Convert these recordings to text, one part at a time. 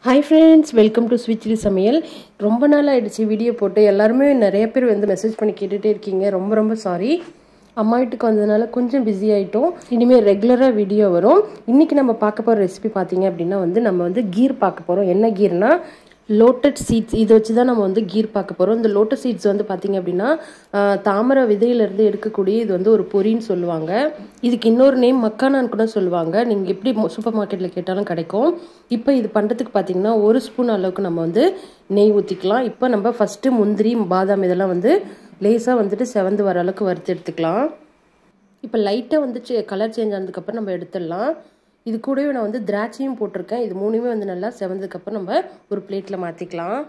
hi friends welcome to ஸ்விட்ச்லி சமையல் ரொம்ப நாள் ஆயிடுச்சு வீடியோ போட்டு எல்லாருமே நிறைய பேர் வந்து மெசேஜ் பண்ணி கேட்டுகிட்டே இருக்கீங்க ரொம்ப ரொம்ப சாரி அம்மா வீட்டுக்கு வந்ததுனால கொஞ்சம் பிஸி ஆகிட்டோம் இனிமேல் ரெகுலராக வீடியோ வரும் இன்றைக்கி நம்ம பார்க்க போகிற ரெசிபி பார்த்தீங்க அப்படின்னா வந்து நம்ம வந்து கீர் பார்க்க போகிறோம் என்ன கீர்னா லோட்டட் சீட்ஸ் இதை வச்சு தான் நம்ம வந்து கீர் பார்க்க போகிறோம் இந்த லோட்டஸ் சீட்ஸ் வந்து பார்த்திங்க அப்படின்னா ஆஹ், தாமரை விதையிலேருந்து எடுக்கக்கூடிய இது வந்து ஒரு பொரின்னு சொல்லுவாங்க இதுக்கு இன்னொரு நேம் மக்கானான்னு கூட சொல்லுவாங்க நீங்கள் எப்படி சூப்பர் மார்க்கெட்டில் கேட்டாலும் கிடைக்கும் இப்போ இது பண்ணுறதுக்கு பார்த்தீங்கன்னா ஒரு ஸ்பூன் அளவுக்கு நம்ம வந்து நெய் ஊற்றிக்கலாம் இப்போ நம்ம ஃபஸ்ட்டு முந்திரி பாதாம் இதெல்லாம் வந்து லேசாக வந்துட்டு செவந்து வர அளவுக்கு வறுத்து எடுத்துக்கலாம் இப்போ லைட்டாக வந்து கலர் சேஞ்ச் ஆனதுக்கப்புறம் நம்ம எடுத்துடலாம் இது கூடவே நான் வந்து திராட்சையும் போட்டிருக்கேன் இது மூணுமே வந்து நல்லா செவந்ததுக்கப்புறம் நம்ம ஒரு பிளேட்டில் மாற்றிக்கலாம்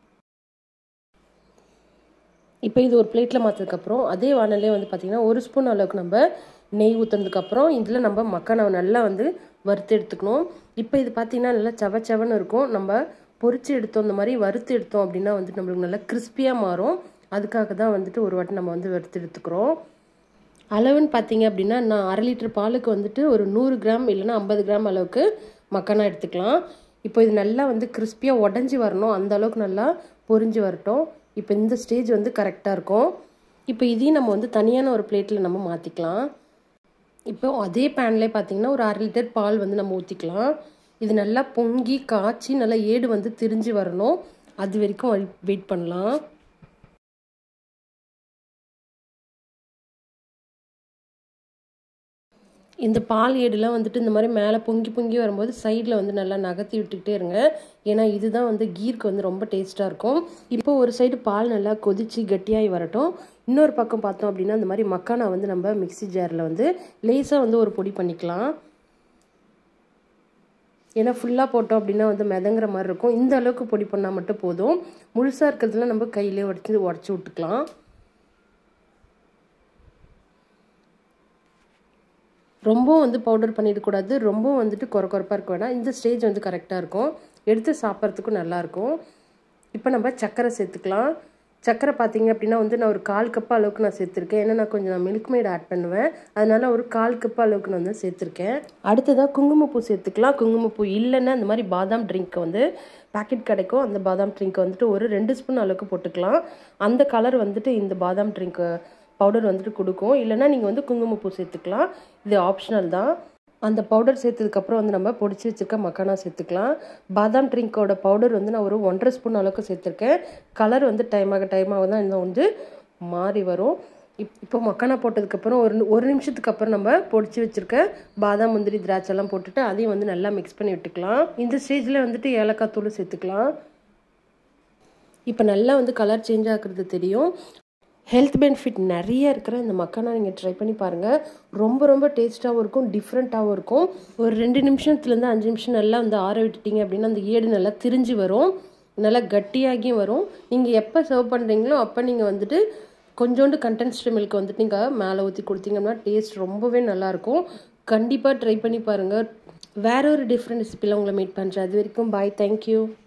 இப்போ இது ஒரு பிளேட்டில் மாற்றினதுக்கப்புறம் அதே வானலே வந்து பார்த்திங்கன்னா ஒரு ஸ்பூன் அளவுக்கு நம்ம நெய் ஊற்றுனதுக்கப்புறம் இதில் நம்ம மக்கானாவை நல்லா வந்து வறுத்து எடுத்துக்கணும் இப்போ இது பார்த்திங்கன்னா நல்லா செவ செவன்னு இருக்கும் நம்ம பொரிச்சு எடுத்தோம் இந்த மாதிரி வறுத்து எடுத்தோம் அப்படின்னா வந்துட்டு நம்மளுக்கு நல்லா கிறிஸ்பியாக மாறும் அதுக்காக தான் வந்துட்டு ஒரு வாட்டி நம்ம வந்து வறுத்து எடுத்துக்கிறோம் அளவுன்னு பார்த்தீங்க அப்படின்னா நான் அரை லிட்டர் பாலுக்கு வந்துட்டு ஒரு நூறு கிராம் இல்லைன்னா ஐம்பது கிராம் அளவுக்கு மக்கானா எடுத்துக்கலாம் இப்போ இது நல்லா வந்து கிறிஸ்பியாக உடஞ்சி வரணும் அந்த அளவுக்கு நல்லா பொரிஞ்சு வரட்டும் இப்போ இந்த ஸ்டேஜ் வந்து கரெக்டாக இருக்கும் இப்போ இதையும் நம்ம வந்து தனியான ஒரு பிளேட்டில் நம்ம மாற்றிக்கலாம் இப்போ அதே பேன்லேயே பார்த்தீங்கன்னா ஒரு அரை லிட்டர் பால் வந்து நம்ம ஊற்றிக்கலாம் இது நல்லா பொங்கி காய்ச்சி நல்லா ஏடு வந்து திரிஞ்சு வரணும் அது வரைக்கும் வெயிட் பண்ணலாம் இந்த பால் ஏடுலாம் வந்துட்டு இந்த மாதிரி மேலே பொங்கி பொங்கி வரும்போது சைடில் வந்து நல்லா நகர்த்தி விட்டுக்கிட்டே இருங்க ஏன்னா இதுதான் வந்து கீருக்கு வந்து ரொம்ப டேஸ்ட்டாக இருக்கும் இப்போ ஒரு சைடு பால் நல்லா கொதிச்சு கட்டியாகி வரட்டும் இன்னொரு பக்கம் பார்த்தோம் அப்படின்னா இந்த மாதிரி மக்கானா வந்து நம்ம மிக்ஸி ஜாரில் வந்து லேசாக வந்து ஒரு பொடி பண்ணிக்கலாம் ஏன்னா ஃபுல்லாக போட்டோம் அப்படின்னா வந்து மிதங்குற மாதிரி இருக்கும் இந்த அளவுக்கு பொடி பண்ணால் மட்டும் போதும் முழுசாக இருக்கிறதுல நம்ம கையிலே உடச்சி உடச்சி விட்டுக்கலாம் ரொம்பவும் வந்து பவுடர் பண்ணிடக்கூடாது ரொம்பவும் வந்துட்டு குறை குறைப்பாக இருக்க வேணாம் இந்த ஸ்டேஜ் வந்து கரெக்டாக இருக்கும் எடுத்து சாப்பிட்றதுக்கும் நல்லாயிருக்கும் இப்போ நம்ம சர்க்கரை சேர்த்துக்கலாம் சர்க்கரை பார்த்தீங்க அப்படின்னா வந்து நான் ஒரு கால் கப் அளவுக்கு நான் சேர்த்துருக்கேன் ஏன்னா நான் கொஞ்சம் நான் மில்க் மேட் ஆட் பண்ணுவேன் அதனால ஒரு கால் கப் அளவுக்கு நான் வந்து சேர்த்துருக்கேன் அடுத்ததாக குங்குமப்பூ சேர்த்துக்கலாம் குங்குமப்பூ இல்லைன்னா இந்த மாதிரி பாதாம் ட்ரிங்க் வந்து பாக்கெட் கிடைக்கும் அந்த பாதாம் ட்ரிங்க் வந்துட்டு ஒரு ரெண்டு ஸ்பூன் அளவுக்கு போட்டுக்கலாம் அந்த கலர் வந்துட்டு இந்த பாதாம் ட்ரிங்க்கு பவுடர் வந்துட்டு கொடுக்கும் இல்லைன்னா நீங்கள் வந்து குங்குமப்பூ சேர்த்துக்கலாம் இது ஆப்ஷனல் தான் அந்த பவுடர் சேர்த்ததுக்கப்புறம் வந்து நம்ம பொடிச்சு வச்சுருக்க மக்கானா சேர்த்துக்கலாம் பாதாம் ட்ரிங்க்கோட பவுடர் வந்து நான் ஒரு ஒன்றரை ஸ்பூன் அளவுக்கு சேர்த்துருக்கேன் கலர் வந்து டைம் ஆக டைம் ஆக தான் இன்னும் வந்து மாறி வரும் இப் இப்போ மக்கானா போட்டதுக்கப்புறம் ஒரு ஒரு நிமிஷத்துக்கு அப்புறம் நம்ம பொடிச்சு வச்சுருக்க பாதாம் முந்திரி திராட்சைலாம் போட்டுட்டு அதையும் வந்து நல்லா மிக்ஸ் பண்ணி விட்டுக்கலாம் இந்த ஸ்டேஜில் வந்துட்டு ஏலக்காய் தூள் சேர்த்துக்கலாம் இப்போ நல்லா வந்து கலர் சேஞ்ச் ஆகுறது தெரியும் ஹெல்த் பெனிஃபிட் நிறைய இருக்கிற இந்த மக்கானா நீங்கள் ட்ரை பண்ணி பாருங்கள் ரொம்ப ரொம்ப டேஸ்ட்டாகவும் இருக்கும் டிஃப்ரெண்ட்டாகவும் இருக்கும் ஒரு ரெண்டு நிமிஷத்துலேருந்து அஞ்சு நிமிஷம் நல்லா வந்து ஆற விட்டுட்டீங்க அப்படின்னா அந்த ஏடு நல்லா திரிஞ்சு வரும் நல்லா கட்டியாகியும் வரும் நீங்கள் எப்போ சர்வ் பண்ணுறீங்களோ அப்போ நீங்கள் வந்துட்டு கொஞ்சோண்டு கண்டென்ஸ்டு மில்க் வந்துட்டு நீங்கள் மேலே ஊற்றி கொடுத்தீங்கன்னா டேஸ்ட் ரொம்பவே நல்லாயிருக்கும் கண்டிப்பாக ட்ரை பண்ணி பாருங்கள் வேற ஒரு டிஃப்ரெண்ட் ரெசிபியில் உங்களை மீட் பண்ணுறேன் அது வரைக்கும் பாய் தேங்க்யூ